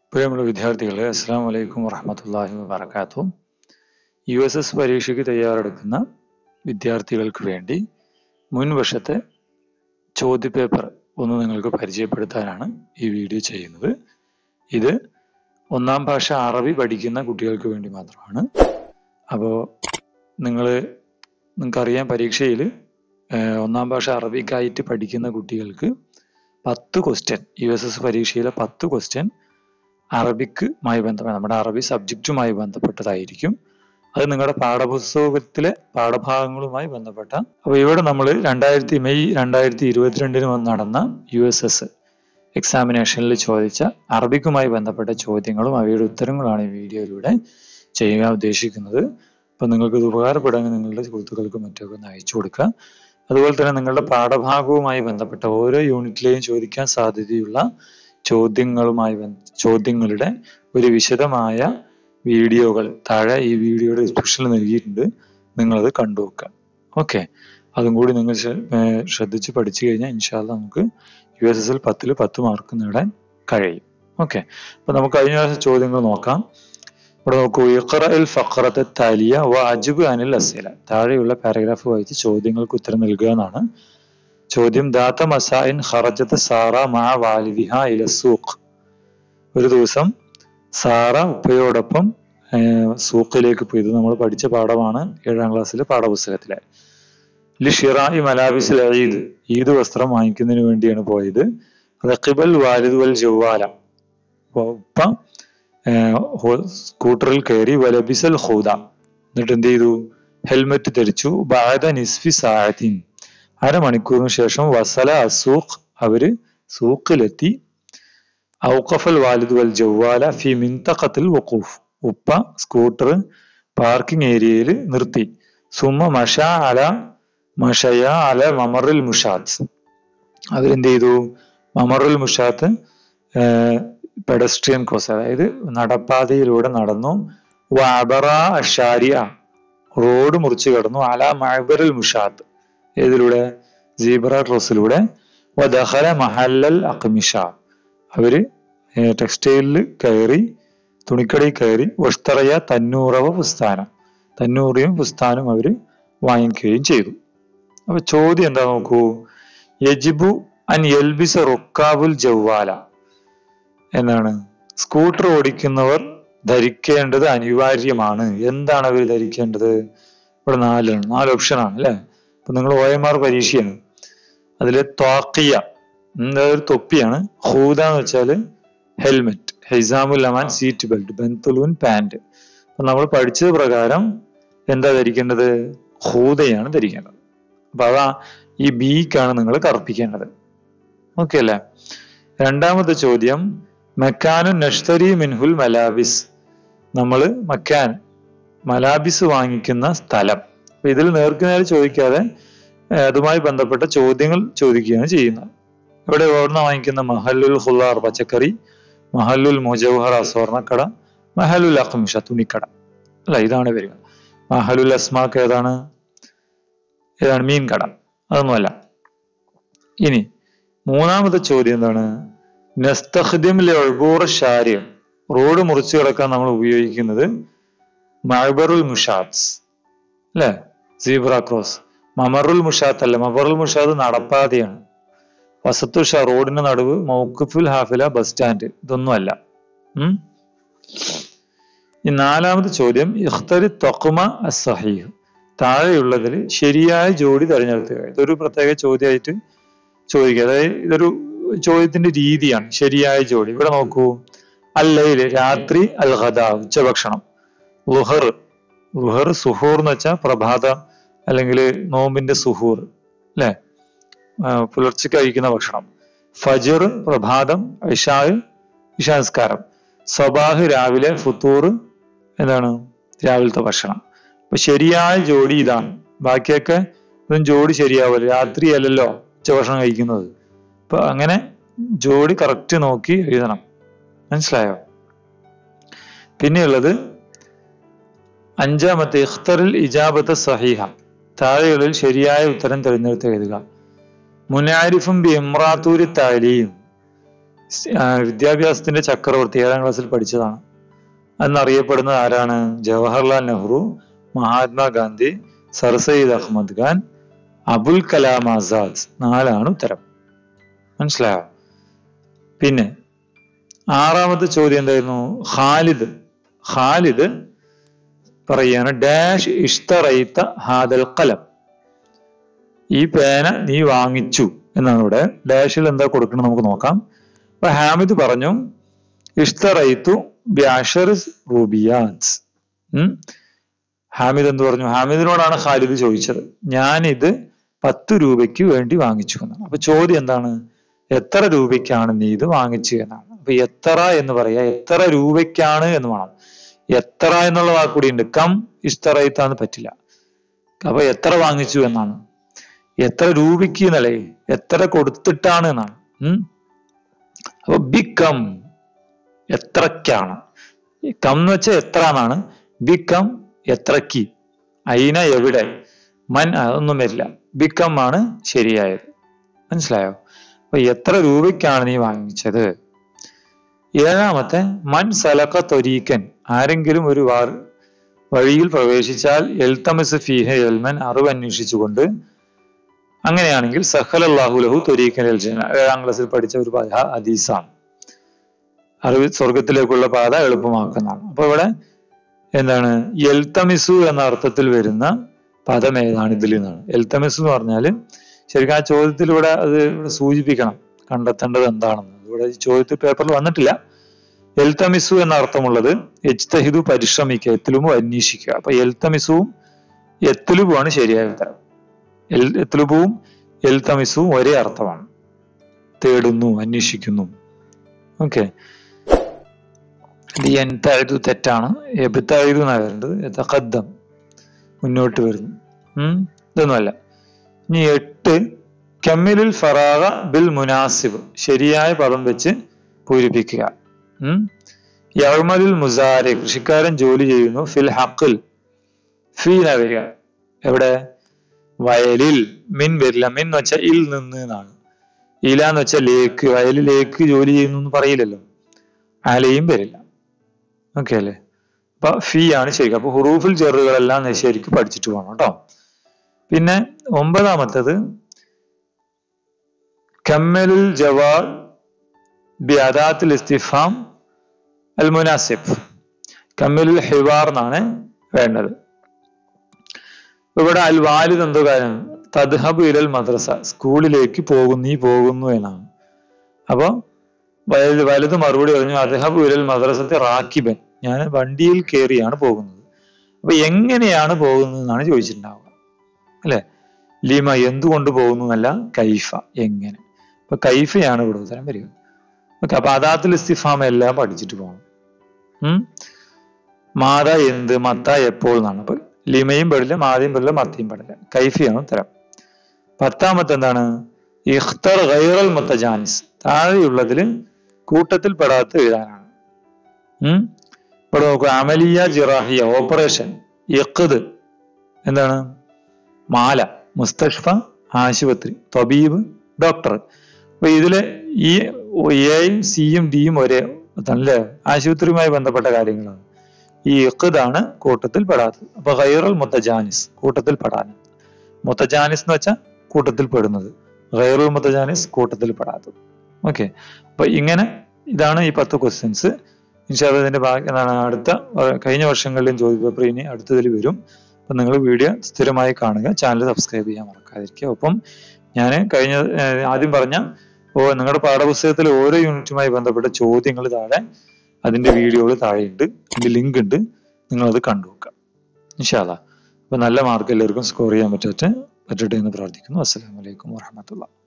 പ്രിയമുള്ള വിദ്യാർത്ഥികളെ അസ്സാം വലൈക്കും വറഹമത്തല്ലാഹി വബർക്കാത്തു യു എസ് എസ് പരീക്ഷയ്ക്ക് തയ്യാറെടുക്കുന്ന വിദ്യാർത്ഥികൾക്ക് വേണ്ടി മുൻ വർഷത്തെ ചോദ്യപേപ്പർ ഒന്ന് നിങ്ങൾക്ക് പരിചയപ്പെടുത്താനാണ് ഈ വീഡിയോ ചെയ്യുന്നത് ഇത് ഒന്നാം ഭാഷ അറബി പഠിക്കുന്ന കുട്ടികൾക്ക് വേണ്ടി മാത്രമാണ് അപ്പോൾ നിങ്ങൾ നിങ്ങൾക്കറിയാം പരീക്ഷയിൽ ഒന്നാം ഭാഷ അറബിക്കായിട്ട് പഠിക്കുന്ന കുട്ടികൾക്ക് പത്ത് ക്വസ്റ്റ്യൻ യു എസ് എസ് പരീക്ഷയിലെ പത്ത് ക്വസ്റ്റ്യൻ അറബിക്കുമായി ബന്ധപ്പെട്ട നമ്മുടെ അറബി സബ്ജക്റ്റുമായി ബന്ധപ്പെട്ടതായിരിക്കും അത് നിങ്ങളുടെ പാഠപുസ്തകത്തിലെ പാഠഭാഗങ്ങളുമായി ബന്ധപ്പെട്ട അപ്പോൾ ഇവിടെ നമ്മൾ രണ്ടായിരത്തി മെയ് രണ്ടായിരത്തി ഇരുപത്തിരണ്ടിന് നടന്ന യു എസ് എസ് എക്സാമിനേഷനിൽ ചോദിച്ച അറബിക്കുമായി ബന്ധപ്പെട്ട ചോദ്യങ്ങളും അവയുടെ ഉത്തരങ്ങളാണ് ഈ വീഡിയോയിലൂടെ ചെയ്യാൻ ഉദ്ദേശിക്കുന്നത് അപ്പം നിങ്ങൾക്ക് ഇത് ഉപകാരപ്പെടുമെങ്കിൽ നിങ്ങളുടെ സുഹൃത്തുക്കൾക്കും മറ്റൊക്കെ ഒന്ന് അയച്ചു കൊടുക്കുക അതുപോലെ തന്നെ നിങ്ങളുടെ പാഠഭാഗവുമായി ബന്ധപ്പെട്ട ഓരോ യൂണിറ്റിലെയും ചോദിക്കാൻ സാധ്യതയുള്ള ചോദ്യങ്ങളുമായി ചോദ്യങ്ങളുടെ ഒരു വിശദമായ വീഡിയോകൾ താഴെ ഈ വീഡിയോയുടെ ഡിസ്ക്രിപ്ഷനിൽ നൽകിയിട്ടുണ്ട് നിങ്ങളത് കണ്ടു വെക്കുക ഓക്കെ അതും കൂടി നിങ്ങൾ ശ്രദ്ധിച്ച് പഠിച്ചു കഴിഞ്ഞാൽ ഇൻഷാല്ല നമുക്ക് യു എസ് എസ് എൽ പത്തിൽ പത്ത് മാർക്ക് നേടാൻ കഴിയും ഓക്കെ അപ്പൊ നമുക്ക് കഴിഞ്ഞ ചോദ്യങ്ങൾ നോക്കാം ഇവിടെ നോക്കൂ ഇഖറ അൽ ഫഖറത്തെ താലിയ വ അജിബ് അനിൽ അസീല താഴെയുള്ള പാരഗ്രാഫ് വായിച്ച് ചോദ്യങ്ങൾക്ക് ഉത്തരം നൽകുക എന്നാണ് ചോദ്യം ദാത്ത മസായിൻ ഖറജത്ത് സാറ മാ വാലിദിഹ ഇല സൂഖ് ഒരു ദിവസം സാറ ഉപ്പയോടൊപ്പം സൂക്കിലേക്ക് പോയി ഇത് നമ്മൾ പഠിച്ച പാഠമാണ് ഏഴാം ക്ലാസ്സിലെ പാഠപുസ്തകത്തിലെ ലി ഷിറായി മലാബിസിൽ ഈദ് ഈദ് വസ്ത്രം വാങ്ങിക്കുന്നതിന് വേണ്ടിയാണ് പോയത് റക്കിബൽ വാലിദ് വൽ ജവാല ഉപ്പ സ്കൂട്ടറിൽ കയറി വലബിസൽ ഹൂദ എന്നിട്ട് എന്ത് ചെയ്തു ഹെൽമെറ്റ് ധരിച്ചു ബാദ നിസ്ഫി സാഹത്തിൻ അരമണിക്കൂറിന് ശേഷം വസല അസൂഖ് അവര് സൂക്കിലെത്തി ഔഖഫൽ വാലിദ് വൽ ജവാല ഫി മിന്തഖത്തിൽ വഖൂഫ് ഉപ്പ സ്കൂട്ടർ പാർക്കിംഗ് ഏരിയയിൽ നിർത്തി സുമ മഷ അല മഷയ അല മമറിൽ മുഷാത്ത് അവരെന്ത് ചെയ്തു മമറുൽ മുഷാത്ത് പെഡസ്ട്രിയൻ ക്രോസ് അതായത് നടപ്പാതയിലൂടെ നടന്നു വബറ അഷാരിയ റോഡ് മുറിച്ച് കടന്നു അല മഹബറുൽ മുഷാത്ത് ഏതിലൂടെ സീബ്ര ക്രോസിലൂടെ വദഹല മഹല്ലൽ അഖ്മിഷ അവര് ടെക്സ്റ്റൈലിൽ കയറി തുണിക്കടയിൽ കയറി വഷ്തറയ തന്നൂറവ പുസ്താനം തന്നൂറിയും പുസ്താനും അവര് വാങ്ങിക്കുകയും ചെയ്തു അപ്പൊ ചോദ്യം എന്താ നോക്കൂ യജിബു അൻ യൽബിസ റുക്കാബുൽ ജവ്വാല എന്നാണ് സ്കൂട്ടർ ഓടിക്കുന്നവർ ധരിക്കേണ്ടത് അനിവാര്യമാണ് എന്താണ് അവർ ധരിക്കേണ്ടത് ഇവിടെ നാലാണ് നാല് ഓപ്ഷൻ ആണ് അല്ലെ അപ്പൊ നിങ്ങൾ ഒ എം ആർ പരീക്ഷയാണ് അതില് ത്വാക്കിയ ഒരു തൊപ്പിയാണ് ഹൂദ എന്ന് വെച്ചാല് ഹെൽമെറ്റ് ഹൈസാമുൽ അമാൻ സീറ്റ് ബെൽറ്റ് ബെൻതുലൂൻ പാന്റ് അപ്പൊ നമ്മൾ പഠിച്ചത് പ്രകാരം എന്താ ധരിക്കേണ്ടത് ഹൂദയാണ് ധരിക്കേണ്ടത് അപ്പൊ അതാ ഈ ബിക്കാണ് നിങ്ങൾ കറുപ്പിക്കേണ്ടത് ഓക്കെ അല്ലേ രണ്ടാമത്തെ ചോദ്യം മെക്കാനു നഷ്തരി മിൻഹുൽ മലാബിസ് നമ്മൾ മക്കാൻ മലാബിസ് വാങ്ങിക്കുന്ന സ്ഥലം അപ്പൊ ഇതിൽ നേർക്കുനേരെ ചോദിക്കാതെ അതുമായി ബന്ധപ്പെട്ട ചോദ്യങ്ങൾ ചോദിക്കുകയാണ് ചെയ്യുന്നത് ഇവിടെ ഓർണ വാങ്ങിക്കുന്ന മഹല്ലുൽ ഹുലാർ പച്ചക്കറി മഹല്ലുൽ മുജൗഹറ സ്വർണ്ണക്കട മഹലുൽ അഖ്മിഷ തുണിക്കട അല്ല ഇതാണ് വരിക മഹലുൽ അസ്മാക്ക് ഏതാണ് ഏതാണ് മീൻ കട അതൊന്നുമല്ല ഇനി മൂന്നാമത്തെ ചോദ്യം എന്താണ് നസ്തഖ്ദിം ലബൂർ ഷാരിയം റോഡ് മുറിച്ചു കിടക്കാൻ നമ്മൾ ഉപയോഗിക്കുന്നത് മഹബറുൽ മുഷാത്ത് അല്ലെ സീബ്ര ക്രോസ് മമറുൽ മുഷാത്ത് അല്ല മമറുൽ മുഷാത്ത് നടപ്പാതെയാണ് വസത്തു ഷാ റോഡിന്റെ നടുവ് മൗക്കുഫുൽ ഹാഫില ബസ് സ്റ്റാൻഡ് ഇതൊന്നും അല്ല ഉം ഈ നാലാമത്തെ ചോദ്യം ഇഖ്തരി തൊക്കുമ അസഹീഹ് താഴെയുള്ളതിൽ ശരിയായ ജോഡി തിരഞ്ഞെടുക്കുക ഇതൊരു പ്രത്യേക ചോദ്യമായിട്ട് ചോദിക്കുക അതായത് ഇതൊരു ചോദ്യത്തിന്റെ രീതിയാണ് ശരിയായ ജോഡി ഇവിടെ നോക്കൂ അല്ലയില് രാത്രി അൽ ഖദ ഉച്ചഭക്ഷണം ലുഹർ ലുഹർ സുഹൂർ എന്ന് വെച്ചാൽ പ്രഭാത അല്ലെങ്കിൽ നോമ്പിന്റെ സുഹൂർ അല്ലെ പുലർച്ചെ കഴിക്കുന്ന ഭക്ഷണം ഫജർ പ്രഭാതം ഇഷായ് ഇഷാസ്കാരം സബാഹ് രാവിലെ ഫുത്തൂർ എന്താണ് രാവിലത്തെ ഭക്ഷണം അപ്പൊ ശരിയായ ജോഡി ഇതാണ് ബാക്കിയൊക്കെ ഇതും ജോഡി ശരിയാവില്ല രാത്രി അല്ലല്ലോ ഉച്ചഭക്ഷണം കഴിക്കുന്നത് അപ്പൊ അങ്ങനെ ജോഡി കറക്റ്റ് നോക്കി എഴുതണം മനസ്സിലായോ പിന്നെയുള്ളത് അഞ്ചാമത്തെ ഇഖ്തറിൽ ഇജാബത്ത് സഹീഹ താഴെയുള്ളിൽ ശരിയായ ഉത്തരം തിരഞ്ഞെടുത്ത് എഴുതുക മുനാരിഫും ബി ഇമ്രാത്തൂരി താലിയും സ്- ആ, വിദ്യാഭ്യാസത്തിന്റെ ചക്രവർത്തി ഏഴാം ക്ലാസ്സിൽ പഠിച്ചതാണ് എന്നറിയപ്പെടുന്നത് ആരാണ് ജവഹർലാൽ നെഹ്റു മഹാത്മാഗാന്ധി സർ സയ്യിദ് അഹമ്മദ് ഖാൻ അബുൽ കലാം ആസാദ് നാലാണ് ഉത്തരം മനസ്സിലായോ പിന്നെ ആറാമത്തെ ചോദ്യം എന്തായിരുന്നു ഖാലിദ് ഖാലിദ് പറയാണ് ഡാഷ് ഇഷ്തറൈത്ത ഹാദൽ കലം ഈ പേന നീ വാങ്ങിച്ചു എന്നാണ് ഇവിടെ ഡാഷിൽ എന്താ കൊടുക്കണം നമുക്ക് നോക്കാം അപ്പൊ ഹാമിദ് പറഞ്ഞു ഇഷ്തറൈത്തു ബ്യാഷറിസ് റൂബിയാൻസ് ഉം ഹാമിദ് എന്ത് പറഞ്ഞു ഹാമിദിനോടാണ് ഖാലിദ് ചോദിച്ചത് ഞാനിത് പത്ത് രൂപയ്ക്ക് വേണ്ടി വാങ്ങിച്ചു എന്നാണ് അപ്പൊ ചോദ്യം എന്താണ് എത്ര രൂപയ്ക്കാണ് നീ ഇത് വാങ്ങിച്ചു എന്നാണ് അപ്പൊ എത്ര എന്ന് പറയാ എത്ര രൂപയ്ക്കാണ് എന്ന് വേണം എത്ര എന്നുള്ള വാക്ക് കൂടി ഉണ്ട് കം ഇഷ്ടറയിത്താന്ന് പറ്റില്ല അപ്പൊ എത്ര വാങ്ങിച്ചു എന്നാണ് എത്ര രൂപയ്ക്ക് എന്നല്ലേ എത്ര കൊടുത്തിട്ടാണ് എന്നാണ് ഉം അപ്പൊ ബിക്കം എത്രക്കാണ് ഈ കം എന്ന് വെച്ചാൽ എത്ര എന്നാണ് ബിക്കം എത്രക്ക് അയിന എവിടെ മൻ അതൊന്നും വരില്ല ബിക്കം ആണ് ശരിയായത് മനസ്സിലായോ അപ്പൊ എത്ര രൂപയ്ക്കാണ് നീ വാങ്ങിച്ചത് ഏഴാമത്തെ മൻ സലക്ക തൊരീക്കൻ ആരെങ്കിലും ഒരു വാർ വഴിയിൽ പ്രവേശിച്ചാൽ എൽത്തമസ് ഫീഹ എൽമൻ അറിവ് അന്വേഷിച്ചുകൊണ്ട് അങ്ങനെയാണെങ്കിൽ സഹൽ അള്ളാഹുലഹു തൊരീക്കൻ എൽ ജന്ന ഏഴാം ക്ലാസ്സിൽ പഠിച്ച ഒരു പദ ഹദീസാണ് അറിവ് സ്വർഗത്തിലേക്കുള്ള പാത എളുപ്പമാക്കുന്നതാണ് അപ്പൊ ഇവിടെ എന്താണ് എൽത്തമിസു എന്ന അർത്ഥത്തിൽ വരുന്ന പദം ഏതാണ് ഇതിൽ നിന്നാണ് എൽത്തമിസു എന്ന് പറഞ്ഞാല് ശരിക്കും ആ ചോദ്യത്തിലൂടെ അത് ഇവിടെ സൂചിപ്പിക്കണം കണ്ടെത്തേണ്ടത് എന്താണെന്ന് ഇവിടെ ഈ ചോദ്യത്തിൽ പേപ്പറിൽ വന്നിട്ടില്ല എൽത്തമിസു എന്ന അർത്ഥമുള്ളത് എജ്തഹിദു പരിശ്രമിക്കുക എത്തിലുമോ അന്വേഷിക്കുക അപ്പൊ എൽത്തമിസുവും എത്തിലുബുമാണ് ശരിയായ ഉത്തരം എൽ എത്തിലുബുവും എൽത്തമിസുവും ഒരേ അർത്ഥമാണ് തേടുന്നു അന്വേഷിക്കുന്നു ഓക്കെ ഇത് എൻതാഴ്തു തെറ്റാണ് എബിത്താഴ്തു എന്നാണ് വരേണ്ടത് യതഖദ്ദം മുന്നോട്ട് വരുന്നു ഉം ഇതൊന്നുമല്ല ഇനി എട്ട് കമ്മിലുൽ ഫറാഗ ബിൽ മുനാസിബ് ശരിയായ പദം വെച്ച് പൂരിപ്പിക്കുക ഉം യഹ്മലുൽ മുസാരി കൃഷിക്കാരൻ ജോലി ചെയ്യുന്നു ഫിൽ ഹക്കിൽ ഫീന വരിക എവിടെ വയലിൽ മിൻ വരില്ല മിൻ എന്ന് വെച്ചാൽ ഇൽ നിന്ന് എന്നാണ് ഇല എന്ന് വെച്ചാൽ ലേക്ക് വയലിലേക്ക് ജോലി ചെയ്യുന്നു എന്ന് പറയില്ലല്ലോ അലയും വരില്ല ഓക്കെ അല്ലേ അപ്പൊ ഫീ ആണ് ശരി അപ്പൊ ഹുറൂഫിൽ ചെറുകളെല്ലാം ശരിക്കും പഠിച്ചിട്ട് പോകണം കേട്ടോ പിന്നെ ഒമ്പതാമത്തത് കമ്മലുൽ ജവാർ ബി അദാത്തുൽ ഇസ്തിഫാം അൽ മുനാസിഫ് കമ്മലുൽ ഹിവാർ എന്നാണ് വേണ്ടത് ഇവിടെ അൽ വാലിദ് എന്തോ കാര്യം തദ്ഹബ് ഇലൽ മദ്രസ സ്കൂളിലേക്ക് പോകുന്നു നീ പോകുന്നു എന്നാണ് അപ്പൊ വലുത് വലുത് മറുപടി പറഞ്ഞു അദ്ഹബ് ഇലൽ മദ്രസത്തെ റാക്കിബൻ ഞാൻ വണ്ടിയിൽ കയറിയാണ് പോകുന്നത് അപ്പൊ എങ്ങനെയാണ് പോകുന്നത് എന്നാണ് ചോദിച്ചിട്ടുണ്ടാവുക അല്ലെ ലിമ എന്തുകൊണ്ട് പോകുന്നു എന്നല്ല കൈഫ എങ്ങനെ അപ്പൊ കൈഫയാണ് ഇവിടെ ഉത്തരം വരിക ഓക്കെ അപ്പൊ അദാത്തുൽ ഇസ്തിഫാം എല്ലാം പഠിച്ചിട്ട് പോകണം ഉം മാത എന്ത് മത്ത എപ്പോൾ എന്നാണ് അപ്പൊ ലിമയും പാടില്ല മാതയും പാടില്ല മത്തയും പാടില്ല കൈഫിയാണ് ഉത്തരം പത്താമത്തെ എന്താണ് ഇഖ്തർ ഗൈറൽ മുത്തജാനിസ് താഴെയുള്ളതിൽ കൂട്ടത്തിൽ പെടാത്ത എഴുതാനാണ് ഉം ഇവിടെ നോക്കൂ അമലിയ ജിറാഹിയ ഓപ്പറേഷൻ യഖദ് എന്താണ് മാല മുസ്തഷ്ഫ ആശുപത്രി തബീബ് ഡോക്ടർ അപ്പൊ ഇതില് ഈ എയും സിയും ഡിയും ഒരേ അല്ലേ ആശുപത്രിയുമായി ബന്ധപ്പെട്ട കാര്യങ്ങളാണ് ഈ ഇഖദാണ് കൂട്ടത്തിൽ പെടാത്തത് അപ്പൊ ഗൈറൽ മുത്തജാനിസ് കൂട്ടത്തിൽ പെടാൻ മുത്തജാനിസ് എന്ന് വെച്ചാൽ കൂട്ടത്തിൽ പെടുന്നത് ഗൈറുൽ മുത്തജാനിസ് കൂട്ടത്തിൽ പെടാത്തത് ഓക്കെ അപ്പൊ ഇങ്ങനെ ഇതാണ് ഈ പത്ത് ക്വസ്റ്റ്യൻസ് ഇൻഷാല്ല ഇതിന്റെ ബാക്കി എന്താണ് അടുത്ത ഏർ കഴിഞ്ഞ വർഷങ്ങളിലും ചോദ്യ പേപ്പർ ഇനി അടുത്തതിൽ വരും അപ്പൊ നിങ്ങൾ വീഡിയോ സ്ഥിരമായി കാണുക ചാനൽ സബ്സ്ക്രൈബ് ചെയ്യാൻ മറക്കാതിരിക്കുക ഒപ്പം ഞാൻ കഴിഞ്ഞ ഏർ ആദ്യം പറഞ്ഞ ഓ നിങ്ങളുടെ പാഠപുസ്തകത്തിൽ ഓരോ യൂണിറ്റുമായി ബന്ധപ്പെട്ട ചോദ്യങ്ങൾ താഴെ അതിന്റെ വീഡിയോകൾ താഴെയുണ്ട് അതിന്റെ ലിങ്ക് ഉണ്ട് നിങ്ങൾ അത് കണ്ടുവെക്കുക ഇൻഷാല്ല അപ്പൊ നല്ല മാർക്ക് എല്ലാവർക്കും സ്കോർ ചെയ്യാൻ പറ്റട്ടെ പറ്റട്ടെ എന്ന് പ്രാർത്ഥിക്കുന്നു അസ്സലാമലൈക്കും വാഹമത്തുള്ള